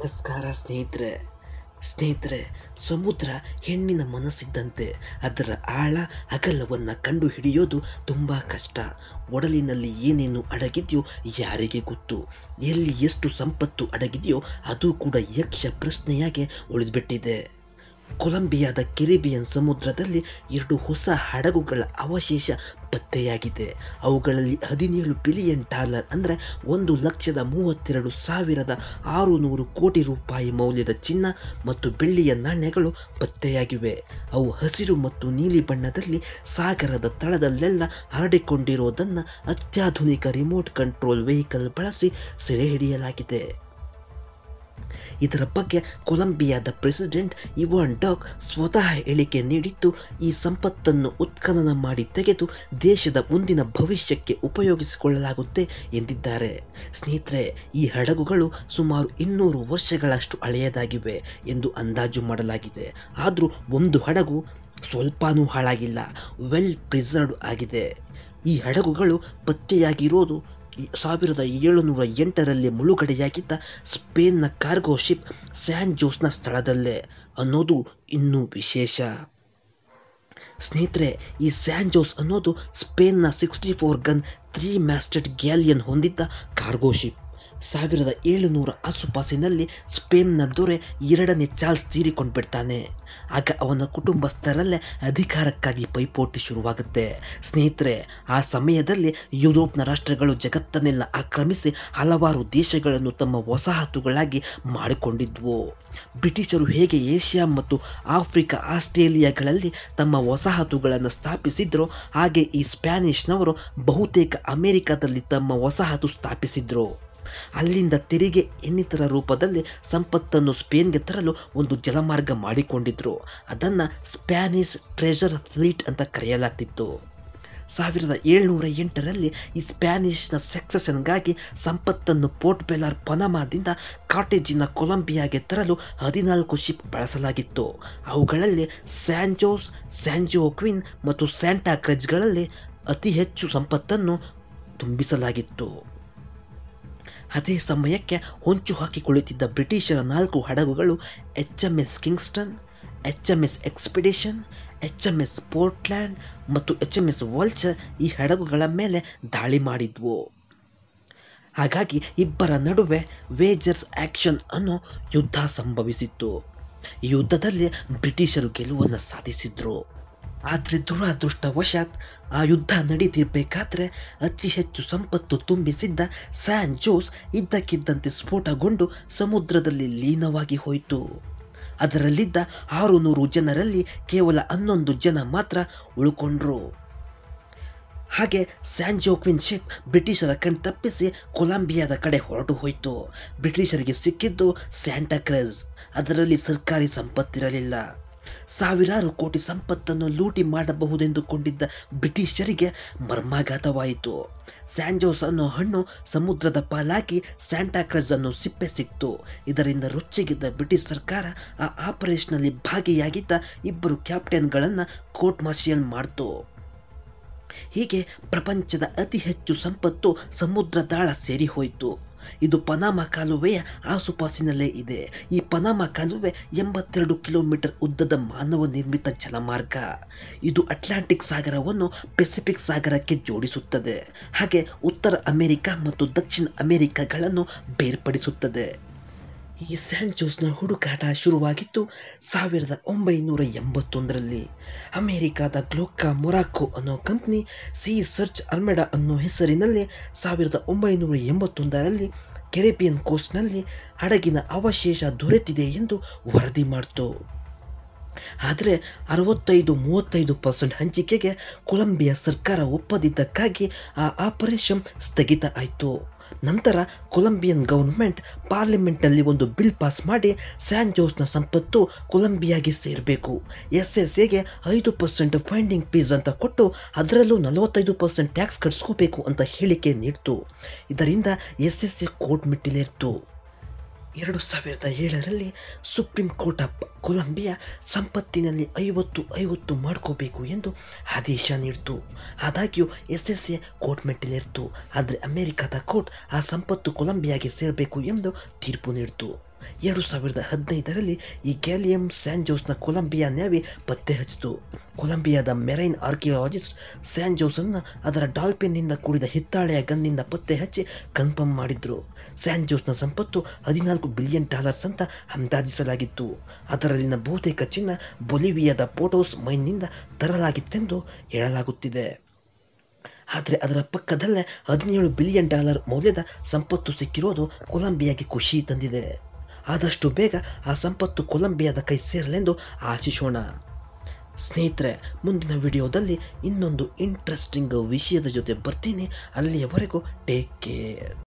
ನಮಸ್ಕಾರ ಸ್ನೇಹಿತರೆ ಸ್ನೇಹಿತರೆ ಸಮುದ್ರ ಹೆಣ್ಣಿನ ಮನಸ್ಸಿದ್ದಂತೆ ಅದರ ಆಳ ಅಗಲವನ್ನು ಕಂಡು ಹಿಡಿಯೋದು ತುಂಬ ಕಷ್ಟ ಒಡಲಿನಲ್ಲಿ ಏನೇನು ಅಡಗಿದೆಯೋ ಯಾರಿಗೆ ಗೊತ್ತು ಎಲ್ಲಿ ಎಷ್ಟು ಸಂಪತ್ತು ಅಡಗಿದೆಯೋ ಅದು ಕೂಡ ಯಕ್ಷ ಪ್ರಶ್ನೆಯಾಗಿ ಉಳಿದ್ಬಿಟ್ಟಿದೆ ಕೊಲಂಬಿಯಾದ ಕೆರಿಬಿಯನ್ ಸಮುದ್ರದಲ್ಲಿ ಎರಡು ಹೊಸ ಹಡಗುಗಳ ಅವಶೇಷ ಪತ್ತೆಯಾಗಿದೆ ಅವುಗಳಲ್ಲಿ ಹದಿನೇಳು ಬಿಲಿಯನ್ ಡಾಲರ್ ಅಂದರೆ ಒಂದು ಲಕ್ಷದ ಮೂವತ್ತೆರಡು ಸಾವಿರದ ಆರುನೂರು ಕೋಟಿ ರೂಪಾಯಿ ಮೌಲ್ಯದ ಚಿನ್ನ ಮತ್ತು ಬೆಳ್ಳಿಯ ನಾಣ್ಯಗಳು ಪತ್ತೆಯಾಗಿವೆ ಅವು ಹಸಿರು ಮತ್ತು ನೀಲಿ ಬಣ್ಣದಲ್ಲಿ ಸಾಗರದ ತಳದಲ್ಲೆಲ್ಲ ಹರಡಿಕೊಂಡಿರೋದನ್ನು ಅತ್ಯಾಧುನಿಕ ರಿಮೋಟ್ ಕಂಟ್ರೋಲ್ ವೆಹಿಕಲ್ ಬಳಸಿ ಸೆರೆ ಹಿಡಿಯಲಾಗಿದೆ ಇದರ ಬಗ್ಗೆ ಕೊಲಂಬಿಯಾದ ಪ್ರೆಸಿಡೆಂಟ್ ಇವಾನ್ ಡಾಕ್ ಸ್ವತಃ ಹೇಳಿಕೆ ನೀಡಿದ್ದು ಈ ಸಂಪತ್ತನ್ನು ಉತ್ಖನನ ಮಾಡಿ ತೆಗೆದು ದೇಶದ ಮುಂದಿನ ಭವಿಷ್ಯಕ್ಕೆ ಉಪಯೋಗಿಸಿಕೊಳ್ಳಲಾಗುತ್ತೆ ಎಂದಿದ್ದಾರೆ ಸ್ನೇಹಿತರೆ ಈ ಹಡಗುಗಳು ಸುಮಾರು ಇನ್ನೂರು ವರ್ಷಗಳಷ್ಟು ಹಳೆಯದಾಗಿವೆ ಎಂದು ಅಂದಾಜು ಮಾಡಲಾಗಿದೆ ಆದರೂ ಒಂದು ಹಡಗು ಸ್ವಲ್ಪನೂ ಹಾಳಾಗಿಲ್ಲ ವೆಲ್ ಪ್ರಿಸರ್ವ್ಡ್ ಆಗಿದೆ ಈ ಹಡಗುಗಳು ಪತ್ತೆಯಾಗಿರೋದು ಸಾವಿರದ ಏಳುನೂರ ಎಂಟರಲ್ಲಿ ಮುಳುಗಡೆಯಾಗಿದ್ದ ಸ್ಪೇನ್ನ ಕಾರ್ಗೋ ಶಿಪ್ ಸ್ಯಾನ್ ಜೋಸ್ನ ಸ್ಥಳದಲ್ಲೇ ಅನ್ನೋದು ಇನ್ನೂ ವಿಶೇಷ ಸ್ನೇಹಿತರೆ ಈ ಸ್ಯಾನ್ ಜೋಸ್ ಅನ್ನೋದು ಸ್ಪೇನ್ನ sixty four gun three masted galleon ಹೊಂದಿದ್ದ ಕಾರ್ಗೋ ಶಿಪ್ ಸಾವಿರದ ಏಳುನೂರ ಆಸುಪಾಸಿನಲ್ಲಿ ಸ್ಪೇನ್ನ ದೊರೆ ಎರಡನೇ ಚಾರ್ಲ್ಸ್ ತೀರಿಕೊಂಡು ಬಿಡ್ತಾನೆ ಆಗ ಅವನ ಕುಟುಂಬಸ್ಥರಲ್ಲೇ ಅಧಿಕಾರಕ್ಕಾಗಿ ಪೈಪೋಟಿ ಶುರುವಾಗುತ್ತೆ ಸ್ನೇಹಿತರೆ ಆ ಸಮಯದಲ್ಲಿ ಯುರೋಪ್ನ ರಾಷ್ಟ್ರಗಳು ಜಗತ್ತನ್ನೆಲ್ಲ ಆಕ್ರಮಿಸಿ ಹಲವಾರು ದೇಶಗಳನ್ನು ತಮ್ಮ ವಸಾಹತುಗಳಾಗಿ ಮಾಡಿಕೊಂಡಿದ್ವು ಬ್ರಿಟಿಷರು ಹೇಗೆ ಏಷ್ಯಾ ಮತ್ತು ಆಫ್ರಿಕಾ ಆಸ್ಟ್ರೇಲಿಯಾಗಳಲ್ಲಿ ತಮ್ಮ ವಸಾಹತುಗಳನ್ನು ಸ್ಥಾಪಿಸಿದ್ರೋ ಹಾಗೆ ಈ ಸ್ಪ್ಯಾನಿಷ್ನವರು ಬಹುತೇಕ ಅಮೆರಿಕದಲ್ಲಿ ತಮ್ಮ ವಸಾಹತು ಸ್ಥಾಪಿಸಿದ್ರು ಅಲ್ಲಿಂದ ತೆರಿಗೆ ಇನ್ನಿತರ ರೂಪದಲ್ಲಿ ಸಂಪತ್ತನ್ನು ಸ್ಪೇನ್ಗೆ ತರಲು ಒಂದು ಜಲಮಾರ್ಗ ಮಾಡಿಕೊಂಡಿದ್ರು ಅದನ್ನು ಸ್ಪ್ಯಾನಿಷ್ ಟ್ರೆಷರ್ ಫ್ಲೀಟ್ ಅಂತ ಕರೆಯಲಾಗ್ತಿತ್ತು ಸಾವಿರದ ಏಳ್ನೂರ ಎಂಟರಲ್ಲಿ ಈ ಸ್ಪ್ಯಾನಿಷ್ನ ಸಕ್ಸೆಷನ್ಗಾಗಿ ಸಂಪತ್ತನ್ನು ಪೋರ್ಟ್ ಬೆಲಾರ್ ಪನಮಾದಿಂದ ಕಾಟೇಜಿನ ಕೊಲಂಬಿಯಾಗೆ ತರಲು ಹದಿನಾಲ್ಕು ಶಿಪ್ ಬಳಸಲಾಗಿತ್ತು ಅವುಗಳಲ್ಲಿ ಸ್ಯಾನ್ಜೋಸ್ ಸ್ಯಾನ್ಜೋ ಕ್ವಿನ್ ಮತ್ತು ಸ್ಯಾಂಟಾ ಕ್ರೆಜ್ಗಳಲ್ಲಿ ಅತಿ ಹೆಚ್ಚು ಸಂಪತ್ತನ್ನು ತುಂಬಿಸಲಾಗಿತ್ತು ಅದೇ ಸಮಯಕ್ಕೆ ಹೊಂಚು ಹಾಕಿ ಕುಳಿತಿದ್ದ ಬ್ರಿಟಿಷರ ನಾಲ್ಕು ಹಡಗುಗಳು H M S Kingston H M S Expedition H M S Portland ಮತ್ತು ಎಚ್ ಎಂ ಎಸ್ ವಲ್ಚರ್ ಈ ಹಡಗುಗಳ ಮೇಲೆ ದಾಳಿ ಮಾಡಿದ್ವು ಹಾಗಾಗಿ ಇಬ್ಬರ ನಡುವೆ ವೇಜರ್ಸ್ ಆಕ್ಷನ್ ಅನ್ನೋ ಯುದ್ಧ ಸಂಭವಿಸಿತ್ತು ಈ ಯುದ್ಧದಲ್ಲಿ ಬ್ರಿಟಿಷರು ಗೆಲುವನ್ನು ಸಾಧಿಸಿದ್ರು ಆದರೆ ದುರದೃಷ್ಟವಶಾತ್ ಆ ಯುದ್ಧ ನಡೀತಿರ್ಬೇಕಾದ್ರೆ ಅತಿ ಹೆಚ್ಚು ಸಂಪತ್ತು ತುಂಬಿಸಿದ್ದ ಸ್ಯಾನ್ ಜೋಸ್ ಇದ್ದಕ್ಕಿದ್ದಂತೆ ಸ್ಫೋಟಗೊಂಡು ಸಮುದ್ರದಲ್ಲಿ ಲೀನವಾಗಿ ಹೋಯಿತು ಅದರಲ್ಲಿದ್ದ ಆರುನೂರು ಜನರಲ್ಲಿ ಕೇವಲ ಹನ್ನೊಂದು ಜನ ಮಾತ್ರ ಉಳ್ಕೊಂಡ್ರು ಹಾಗೆ ಸ್ಯಾನ್ ಜೋಕ್ವಿನ್ ಶಿಪ್ ಬ್ರಿಟಿಷರ ಕಣ್ ತಪ್ಪಿಸಿ ಕೊಲಂಬಿಯಾದ ಕಡೆ ಹೊರಟು ಹೋಯಿತು ಬ್ರಿಟಿಷರಿಗೆ ಸಿಕ್ಕಿದ್ದು ಸ್ಯಾಂಟಾಕ್ರೆಸ್ ಅದರಲ್ಲಿ ಸರ್ಕಾರಿ ಸಂಪತ್ತಿರಲಿಲ್ಲ ಸಾವಿರಾರು ಕೋಟಿ ಸಂಪತ್ತನ್ನು ಲೂಟಿ ಮಾಡಬಹುದೆಂದುಕೊಂಡಿದ್ದ ಬ್ರಿಟಿಷರಿಗೆ ಮರ್ಮಾಘಾತವಾಯಿತು ಸ್ಯಾಂಜೋಸ್ ಅನ್ನೋ ಹಣ್ಣು ಸಮುದ್ರದ ಪಾಲಾಗಿ ಸ್ಯಾಂಟಾಕ್ರಸ್ ಅನ್ನೋ ಸಿಪ್ಪೆ ಸಿಕ್ತು ಇದರಿಂದ ರೊಚ್ಚಿಗಿದ್ದ ಬ್ರಿಟಿಷ್ ಸರ್ಕಾರ ಆ ಆಪರೇಷನ್ನಲ್ಲಿ ಭಾಗಿಯಾಗಿದ್ದ ಇಬ್ಬರು ಕ್ಯಾಪ್ಟನ್ಗಳನ್ನು ಕೋರ್ಟ್ ಮಾರ್ಷಿಯಲ್ ಮಾಡ್ತು ಹೀಗೆ ಪ್ರಪಂಚದ ಅತಿ ಹೆಚ್ಚು ಸಂಪತ್ತು ಸಮುದ್ರ ದಾಳ ಸೇರಿ ಹೋಯಿತು ಇದು ಪನಾಮ ಕಾಲುವೆಯ ಆಸುಪಾಸಿನಲ್ಲೇ ಇದೆ ಈ ಪನಾಮ ಕಾಲುವೆ ಎಂಬತ್ತೆರಡು ಕಿಲೋಮೀಟರ್ ಉದ್ದದ ಮಾನವ ನಿರ್ಮಿತ ಜಲಮಾರ್ಗ ಇದು ಅಟ್ಲಾಂಟಿಕ್ ಸಾಗರವನ್ನು ಪೆಸಿಫಿಕ್ ಸಾಗರಕ್ಕೆ ಜೋಡಿಸುತ್ತದೆ ಹಾಗೆ ಉತ್ತರ ಅಮೆರಿಕ ಮತ್ತು ದಕ್ಷಿಣ ಅಮೆರಿಕಗಳನ್ನು ಬೇರ್ಪಡಿಸುತ್ತದೆ ಈ ಸ್ಯಾನ್ ಜೋಸ್ನ ಹುಡುಕಾಟ ಶುರುವಾಗಿತ್ತು ಸಾವಿರದ ಒಂಬೈನೂರ ಎಂಬತ್ತೊಂದರಲ್ಲಿ ಅಮೆರಿಕದ ಗ್ಲೋಕಾ ಮೊರಾಕೋ ಅನ್ನೋ ಕಂಪ್ನಿ ಸಿ ಸರ್ಚ್ ಅರ್ಮೆಡಾ ಅನ್ನೋ ಹೆಸರಿನಲ್ಲಿ ಸಾವಿರದ ಒಂಬೈನೂರ ಎಂಬತ್ತೊಂದರಲ್ಲಿ ಕೆರೆಬಿಯನ್ ಕೋಸ್ಟ್ನಲ್ಲಿ ಹಡಗಿನ ಅವಶೇಷ ದೊರೆತಿದೆ ಎಂದು ವರದಿ ಮಾಡಿತು ಆದರೆ ಅರವತ್ತೈದು ಮೂವತ್ತೈದು ಪರ್ಸೆಂಟ್ ಹಂಚಿಕೆಗೆ ಕೊಲಂಬಿಯಾ ಸರ್ಕಾರ ಒಪ್ಪದಿದ್ದಕ್ಕಾಗಿ ಆ ಆಪರೇಷನ್ ಸ್ಥಗಿತ ಆಯಿತು ನಂತರ ಕೊಲಂಬಿಯನ್ ಗವರ್ಮೆಂಟ್ ಪಾರ್ಲಿಮೆಂಟ್ನಲ್ಲಿ ಒಂದು ಬಿಲ್ ಪಾಸ್ ಮಾಡಿ ಸ್ಯಾನ್ ಜೋಸ್ನ ಸಂಪತ್ತು ಕೊಲಂಬಿಯಾಗೆ ಸೇರಬೇಕು ಎಸ್ ಎಸ್ ಎಗೆ ಐದು ಪರ್ಸೆಂಟ್ ಫೈಂಡಿಂಗ್ ಫೀಸ್ ಅಂತ ಕೊಟ್ಟು ಅದರಲ್ಲೂ ನಲವತ್ತೈದು ಪರ್ಸೆಂಟ್ ಟ್ಯಾಕ್ಸ್ ಕಟ್ಸ್ಕೋಬೇಕು ಅಂತ ಹೇಳಿಕೆ ನೀಡ್ತು ಇದರಿಂದ ಎಸ್ ಎಸ್ ಎ ಕೋರ್ಟ್ ಮೆಟ್ಟಿಲೇರಿತು ಎರಡು ಸಾವಿರದ ಏಳರಲ್ಲಿ ಸುಪ್ರೀಂ ಕೋರ್ಟ್ ಆಫ್ ಕೊಲಂಬಿಯಾ ಸಂಪತ್ತಿನಲ್ಲಿ ಐವತ್ತು ಐವತ್ತು ಮಾಡ್ಕೋಬೇಕು ಎಂದು ಆದೇಶ ನೀಡಿತು ಆದಾಗ್ಯೂ ಎಸ್ ಎಸ್ ಎ ಕೋರ್ಟ್ ಮೆಟ್ಟಿಲೇರಿತು ಆದರೆ ಅಮೆರಿಕದ ಕೋರ್ಟ್ ಆ ಸಂಪತ್ತು ಕೊಲಂಬಿಯಾಗೆ ಸೇರಬೇಕು ಎಂದು ತೀರ್ಪು ನೀಡಿತು ಎರಡು ಸಾವಿರದ ಹದಿನೈದರಲ್ಲಿ ಈ ಗ್ಯಾಲಿಯಂ ಸ್ಯಾನ್ಜೋಸ್ನ ಕೊಲಂಬಿಯಾ ನ್ಯಾವಿ ಪತ್ತೆ ಹಚ್ಚಿತು ಕೊಲಂಬಿಯಾದ ಮೆರೈನ್ ಆರ್ಕಿಯಾಲಜಿಸ್ಟ್ ಸ್ಯಾನ್ಜೋಸನ್ನು ಅದರ ಡಾಲ್ಫಿನ್ನಿಂದ ಕೂಡಿದ ಹಿತ್ತಾಳೆಯ ಗನ್ನಿಂದ ಪತ್ತೆ ಹಚ್ಚಿ ಕನ್ಫರ್ಮ್ ಮಾಡಿದ್ರು ಸ್ಯಾನ್ಜೋಸ್ನ ಸಂಪತ್ತು ಹದಿನಾಲ್ಕು ಬಿಲಿಯನ್ ಡಾಲರ್ಸ್ ಅಂತ ಅಂದಾಜಿಸಲಾಗಿತ್ತು ಅದರಲ್ಲಿನ ಬಹುತೇಕ ಚಿನ್ನ ಬೊಲಿವಿಯಾದ ಪೋಟೋಸ್ ಮೈನ್ನಿಂದ ತರಲಾಗಿತ್ತೆಂದು ಹೇಳಲಾಗುತ್ತಿದೆ ಆದರೆ ಅದರ ಪಕ್ಕದಲ್ಲೇ ಹದಿನೇಳು ಬಿಲಿಯನ್ ಡಾಲರ್ ಮೌಲ್ಯದ ಸಂಪತ್ತು ಸಿಕ್ಕಿರೋದು ಕೊಲಂಬಿಯಾಗೆ ಖುಷಿ ತಂದಿದೆ ಆದಷ್ಟು ಬೇಗ ಆ ಸಂಪತ್ತು ಕೊಲಂಬಿಯಾದ ಕೈ ಸೇರಲೆಂದು ಆಶಿಸೋಣ ಸ್ನೇಹಿತರೆ ಮುಂದಿನ ವಿಡಿಯೋದಲ್ಲಿ ಇನ್ನೊಂದು ಇಂಟ್ರೆಸ್ಟಿಂಗ್ ವಿಷಯದ ಜೊತೆ ಬರ್ತೀನಿ ಅಲ್ಲಿಯವರೆಗೂ ಟೇಕ್ ಕೇರ್